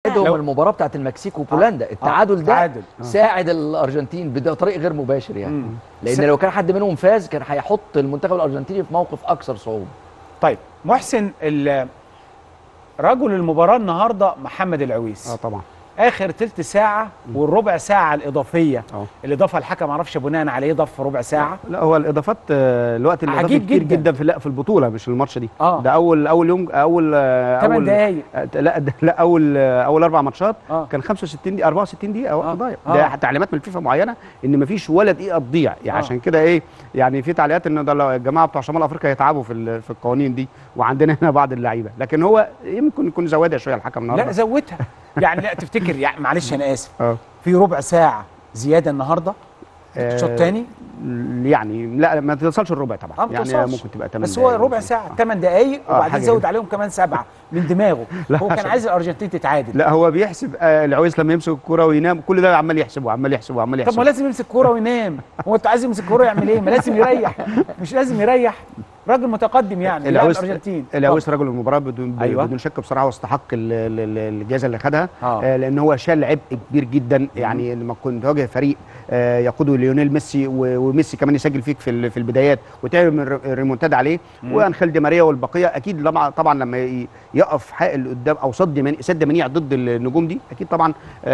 ساعدهم لو- المباراه بتاعت المكسيك وبولندا التعادل ده تعادل. آه. ساعد الارجنتين بطريق غير مباشر يعني مم. لان س- لو كان حد منهم فاز كان هيحط المنتخب الارجنتيني في موقف اكثر صعوبه طيب محسن ال- رجل المباراه النهارده محمد العويس اه طبعا اخر تلت ساعه والربع ساعه الاضافيه اه اللي ضافها الحكم معرفش بناء على ايه ضاف ربع ساعه لا هو الاضافات آه، الوقت الاضافي عجيب كتير جدا. جدا, في لا في البطوله مش الماتش دي اه ده اول اول يوم اول آه، 8 اول دقايق آه، لا ده لا اول آه، اول اربع ماتشات اه كان 65 دقيقه 64 دقيقه وقت آه. ضايع آه. ده تعليمات من الفيفا معينه ان مفيش ولا دقيقه تضيع يعني آه. عشان كده ايه يعني في تعليقات ان ده لو الجماعه بتوع شمال افريقيا يتعبوا في ال- في القوانين دي وعندنا هنا بعض اللعيبه لكن هو يمكن يكون زودها شويه الحكم لا النهارده زودها يعني لا تفتكر يعني معلش انا اسف اه في ربع ساعه زياده النهارده آه، شوط تاني يعني لا ما توصلش الربع آه، طبعا ما يعني توصلش. ممكن تبقى 8 بس هو ربع ساعه 8 دقايق آه، وبعدين حاجة زود كده. عليهم كمان سبعه من دماغه لا، هو كان عشان- عايز الارجنتين تتعادل لا هو بيحسب آه العويس لما يمسك الكوره وينام كل ده عمال يحسب وعمال يحسب وعمال طب يحسب ما لازم يمسك كوره وينام هو انت عايز يمسك كوره يعمل ايه ما لازم يريح مش لازم يريح راجل متقدم يعني لاعب العويس الارجنتين العويس رجل المباراه بدون أيوة. أيوة. بدون شك بصراحه واستحق ال- ال- ال- الجائزه اللي خدها آه. آه لان هو شال عبء كبير جدا يعني لما كنت واجه فريق آه يقوده ليونيل ميسي و- وميسي كمان يسجل فيك في ال- في البدايات وتعمل الر- الريمونتادا عليه وانخيل دي ماريا والبقيه اكيد طبعا طبعا لما ي- يقف حائل قدام او صد من سد منيع ضد النجوم دي اكيد طبعا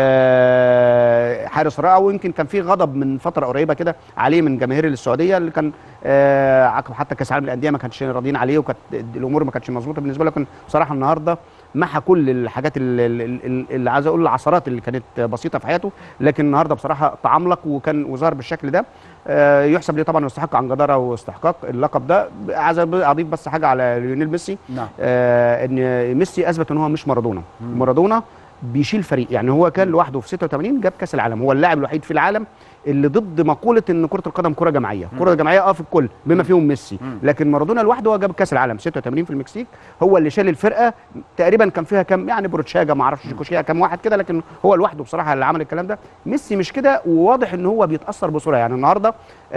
آه حارس رائع ويمكن كان في غضب من فتره قريبه كده عليه من جماهير السعوديه اللي كان آه عقب حتى كاس العالم للانديه ما كانش راضيين عليه وكانت الامور ما كانتش مظبوطه بالنسبه له لكن بصراحه النهارده محى كل الحاجات اللي, اللي, اللي عايز اقول العثرات اللي كانت بسيطه في حياته لكن النهارده بصراحه تعمق وكان وظهر بالشكل ده آه، يحسب ليه طبعا ويستحق عن جداره واستحقاق اللقب ده عايز اضيف بس حاجه على ليونيل ميسي نعم آه ان ميسي اثبت ان هو مش مارادونا مارادونا بيشيل فريق يعني هو كان لوحده في 86 جاب كاس العالم هو اللاعب الوحيد في العالم اللي ضد مقوله ان كره القدم كره جماعيه كره جماعيه اه في الكل بما فيهم ميسي لكن مارادونا لوحده هو جاب كاس العالم 86 في المكسيك هو اللي شال الفرقه تقريبا كان فيها كام يعني بروتشاجا ما اعرفش كوشيا كام واحد كده لكن هو لوحده بصراحه اللي عمل الكلام ده ميسي مش كده وواضح ان هو بيتاثر بسرعه يعني النهارده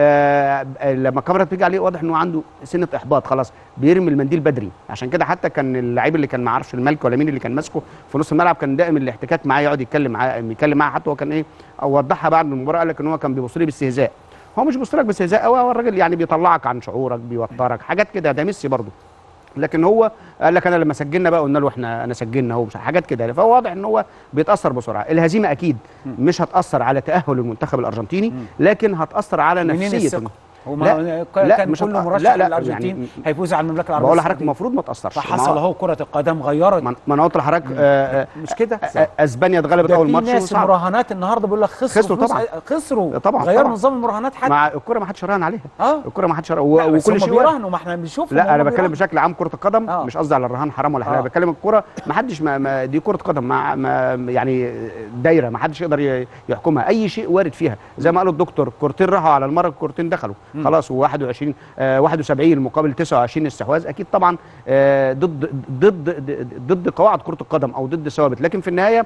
آه لما الكاميرا بتيجي عليه واضح انه عنده سنه احباط خلاص بيرمي المنديل بدري عشان كده حتى كان اللعيب اللي كان ما اعرفش الملك ولا مين اللي كان ماسكه في نص الملعب كان دائم الاحتكاك معاه يقعد يتكلم معاه يتكلم معاه حتى هو كان ايه او وضحها بعد المباراه قال لك ان هو كان بيبص لي باستهزاء هو مش بيبص لك باستهزاء قوي هو الراجل يعني بيطلعك عن شعورك بيوترك حاجات كده ده ميسي برضه لكن هو قال لك انا لما سجلنا بقى قلنا له احنا انا سجلنا اهو مش حاجات كده فهو واضح ان هو بيتاثر بسرعه الهزيمه اكيد مش هتاثر على تاهل المنتخب الارجنتيني لكن هتاثر على منين نفسيه الثقة؟ هو لا، ما لا، كان مش كله هتأ- مرشح لا، لا، للارجنتين يعني- هيفوز على المملكه العربيه بقول لحضرتك السعودية. المفروض ما تاثرش فحصل اهو كره القدم غيرت ما ما انا قلت لحضرتك آه، آه، مش كده آه، اسبانيا اتغلبت ده اول في ماتش ناس وصعب. مراهنات النهارده بيقول لك خسروا خسروا فلوس- طبعا. خسروا طبعا، غيروا طبعا. نظام المراهنات حتى مع الكره ما حدش راهن عليها اه الكره ما حدش راهن لا، و- بس وكل هم شيء وارد. بيراهنوا ما احنا بنشوف لا انا بتكلم بشكل عام كره القدم آه. مش قصدي على الرهان حرام ولا حاجه آه. انا بتكلم الكره ما حدش ما ما دي كره قدم ما ما يعني دايره ما حدش يقدر ي- يحكمها اي شيء وارد فيها زي ما قالوا الدكتور كورتين راحوا على المره الكورتين دخلوا خلاص و21 آه 71 مقابل 29 استحواذ اكيد طبعا آه ضد ضد ضد قواعد كره القدم او ضد ثوابت لكن في النهايه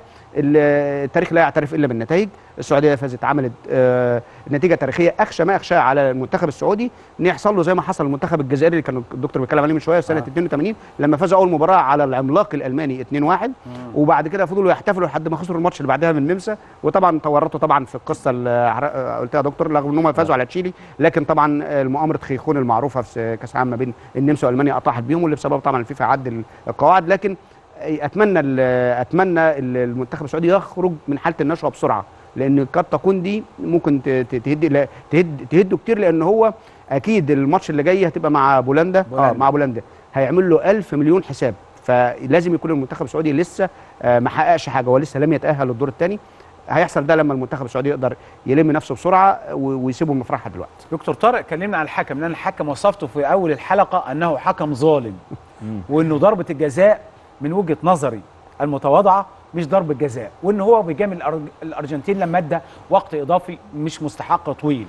ال- التاريخ لا يعترف الا بالنتائج السعوديه فازت عملت آه نتيجه تاريخيه اخشى ما اخشى على المنتخب السعودي ان يحصل له زي ما حصل المنتخب الجزائري اللي كان الدكتور بيتكلم عليه من شويه في سنه آه. آه. 82 لما فازوا اول مباراه على العملاق الالماني 2-1 وبعد كده فضلوا يحتفلوا لحد ما خسروا الماتش اللي بعدها من النمسا وطبعا تورطوا طبعا في القصه اللي عر- قلتها يا دكتور رغم ان هم فازوا على تشيلي لكن طبعا المؤامره خيخون المعروفه في كاس العالم ما بين النمسا والمانيا اطاحت بيهم واللي بسبب طبعا الفيفا عدل القواعد لكن اتمنى ال- اتمنى ال- المنتخب السعودي يخرج من حاله النشوه بسرعه لان قد تكون دي ممكن ت- ت- تهد لا- تهد تهده كتير لان هو اكيد الماتش اللي جاي هتبقى مع بولندا, بولندا. اه مع بولندا هيعمل له 1000 مليون حساب فلازم يكون المنتخب السعودي لسه آه ما حققش حاجه ولسه لم يتاهل للدور الثاني هيحصل ده لما المنتخب السعودي يقدر يلم نفسه بسرعه و- ويسيبه المفرحه دلوقتي دكتور طارق كلمنا عن الحكم لان الحكم وصفته في اول الحلقه انه حكم ظالم وانه ضربه الجزاء من وجهه نظري المتواضعه مش ضربه جزاء وان هو بيجامل الأرج- الارجنتين لما ادى وقت اضافي مش مستحق طويل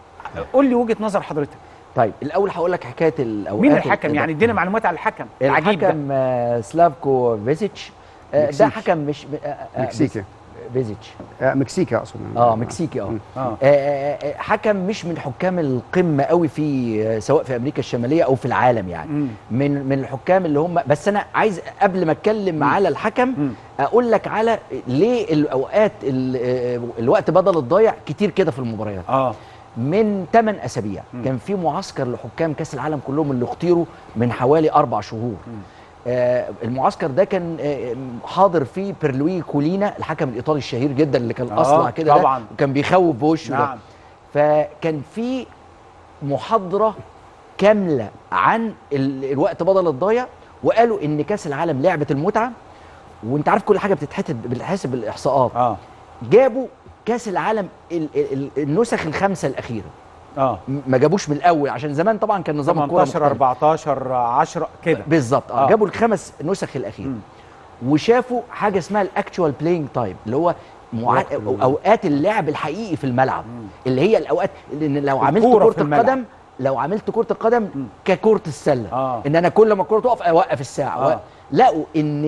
قول لي وجهه نظر حضرتك طيب الاول هقول لك حكايه الاوقات مين الحكم ال- يعني ادينا معلومات على الحكم العجيب ده الحكم آه، سلافكو فيزيتش آه، ده مكسيكي. حكم مش آه، آه، مكسيكي بيزيتش آه مكسيكي اقصد اه مكسيكي اه مم. اه آه، آه، آه، حكم مش من حكام القمه قوي في آه، سواء في امريكا الشماليه او في العالم يعني مم. من من الحكام اللي هم بس انا عايز قبل ما اتكلم على الحكم مم. اقول لك على ليه الاوقات ال- آه، الوقت بدل الضايع كتير كده في المباريات اه من 8 اسابيع مم. كان في معسكر لحكام كاس العالم كلهم اللي اختيروا من حوالي اربع شهور آه المعسكر ده كان آه حاضر فيه بيرلوي كولينا الحكم الايطالي الشهير جدا اللي كان آه، اصلع كده ده، طبعاً. وكان بيخوف بوشه ده نعم فكان في محاضره كامله عن ال- الوقت بدل الضايع وقالوا ان كاس العالم لعبه المتعه وانت عارف كل حاجه بتتحسب بتتحسب بالاحصاءات اه جابوا كاس العالم ال- ال- النسخ الخمسه الاخيره اه م- ما جابوش من الاول عشان زمان طبعا كان نظام الكوره 18 مختلف. 14 10 كده بالظبط اه آه. جابوا الخمس نسخ الاخيره مم. وشافوا حاجه اسمها الاكتوال بلاينج تايم اللي هو مع... وقت ال- اوقات اللعب الحقيقي في الملعب اللي هي الاوقات لان لو عملت الكورة في كره الملعب. القدم لو عملت كره القدم ككره السله آه. ان انا كل ما الكوره تقف اوقف الساعه آه. لقوا ان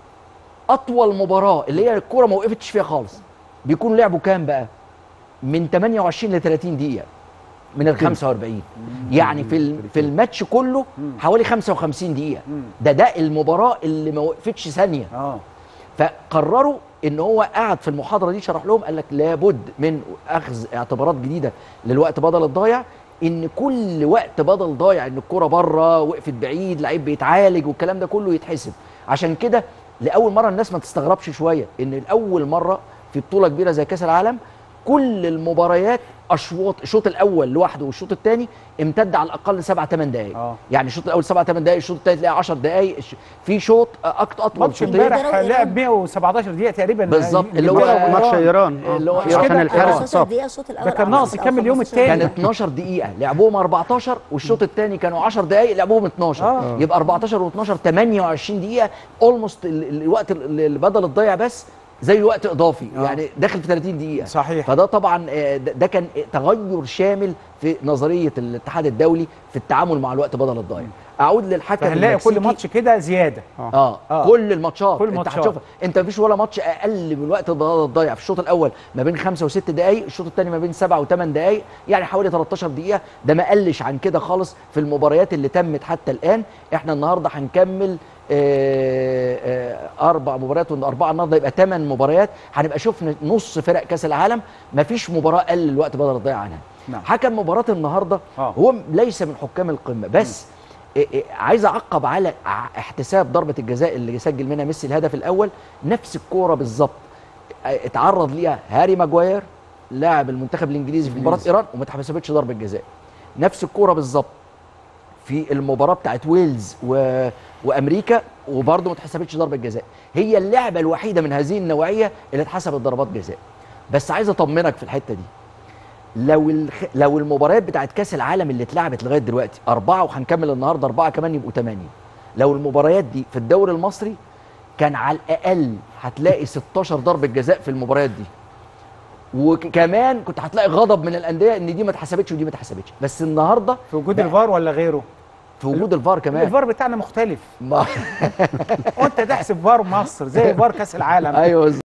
اطول مباراه اللي هي الكوره ما وقفتش فيها خالص بيكون لعبوا كام بقى من 28 ل 30 دقيقه من ال 45 يعني في ال- في الماتش كله حوالي 55 دقيقه مم. ده ده المباراه اللي ما وقفتش ثانيه اه فقرروا ان هو قعد في المحاضره دي شرح لهم قال لك لابد من اخذ اعتبارات جديده للوقت بدل الضايع ان كل وقت بدل ضايع ان الكره بره وقفت بعيد لعيب بيتعالج والكلام ده كله يتحسب عشان كده لاول مره الناس ما تستغربش شويه ان لاول مره في بطوله كبيره زي كاس العالم كل المباريات اشواط الشوط الاول لوحده والشوط الثاني امتد على الاقل سبع ثمان دقائق آه. يعني الشوط الاول سبع ثمان دقائق الشوط الثاني تلاقي 10 دقائق الش- في شوط أكتر اطول ماتش شوطين امبارح إيران. لعب 117 دقيقه تقريبا بالظبط، اللي هو إنجلترا ماتش وإيران. ايران آه. اللي هو عشان كده الحارس 15 اتصاب دقيقة الشوط الأول ده كان أو ناقص 10 يكمل أو يوم 15 التاني. كان دقيقة. 12 دقيقة لعبوهم 14 والشوط الثاني كانوا 10 دقائق لعبوهم 12 آه. يبقى 14 و12 28 دقيقة اولموست الوقت اللي بدل الضايع بس زي وقت اضافي آه. يعني داخل في 30 دقيقة صحيح. فده طبعا آه، ده ده كان تغير شامل في نظرية الاتحاد الدولي في التعامل مع الوقت بدل الضايع اعود للحكم فهنلاقي كل المكسيكي. ماتش كده زياده اه, آه. آه. كل الماتشات كل انت الماتشات. هتشوفها انت مفيش ولا ماتش اقل من الوقت الض- الضايع في الشوط الاول ما بين خمسة وست دقائق الشوط الثاني ما بين سبعة وثمان دقائق يعني حوالي 13 دقيقه ده ما قلش عن كده خالص في المباريات اللي تمت حتى الان احنا النهارده هنكمل آه، آه، اربع مباريات واربعه النهارده يبقى ثمان مباريات هنبقى شفنا نص فرق كاس العالم ما فيش مباراه قل الوقت بدل الضياع عنها نعم. حكم مباراه النهارده آه. هو ليس من حكام القمه بس إيه إيه عايز اعقب على ع- احتساب ضربه الجزاء اللي سجل منها ميسي الهدف الاول نفس الكوره بالظبط اه، اتعرض ليها هاري ماجواير لاعب المنتخب الانجليزي في مباراه ايران وما اتحسبتش ضربه جزاء نفس الكوره بالظبط في المباراه بتاعت ويلز و... وامريكا وبرضه ما اتحسبتش ضربه جزاء هي اللعبه الوحيده من هذه النوعيه اللي اتحسبت ضربات جزاء بس عايز اطمنك في الحته دي لو الخ... لو المباريات بتاعت كاس العالم اللي اتلعبت لغايه دلوقتي اربعه وهنكمل النهارده اربعه كمان يبقوا ثمانيه لو المباريات دي في الدوري المصري كان على الاقل هتلاقي 16 ضربه جزاء في المباريات دي وكمان كنت هتلاقي غضب من الانديه ان دي ما اتحسبتش ودي ما اتحسبتش بس النهارده في وجود بقى الفار ولا غيره في وجود الفار كمان الفار بتاعنا مختلف ما... وانت تحسب فار مصر زي فار كاس العالم ايوه